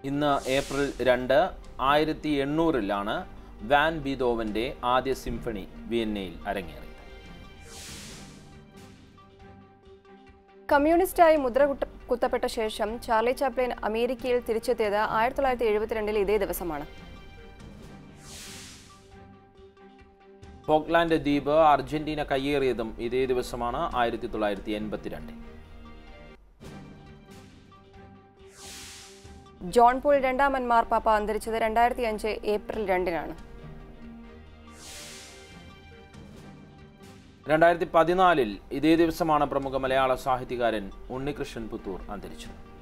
ഇന്ന് ഏപ്രിൽ രണ്ട് ആയിരത്തി എണ്ണൂറിലാണ് വാൻ ബീതോവന്റെ ആദ്യ സിംഫണി വിയന്നയിൽ അരങ്ങേറിയത് കമ്മ്യൂണിസ്റ്റായി മുദ്ര കുട്ട- കുത്തപ്പെട്ട ശേഷം ചാർലി ചാപ്ലിൻ അമേരിക്കയിൽ തിരിച്ചെത്തിയത് ആയിരത്തി തൊള്ളായിരത്തി എഴുപത്തിരണ്ടിൽ ഇതേ ദിവസമാണ് ഫോക്ലാൻഡ് ദ്വീപ് അർജന്റീന കയ്യേറിയതും ഇതേ ദിവസമാണ് ആയിരത്തി തൊള്ളായിരത്തി എൺപത്തിരണ്ടിൽ ജോൺ പോൾ രണ്ടാമൻ മാർപ്പാപ്പ അന്തരിച്ചത് രണ്ടായിരത്തി അഞ്ച് ഏപ്രിൽ രണ്ടിനാണ് രണ്ടായിരത്തി പതിനാലിൽ ഇതേ ദിവസമാണ് പ്രമുഖ മലയാള സാഹിത്യകാരൻ ഉണ്ണികൃഷ്ണൻ പുത്തൂർ അന്തരിച്ചത്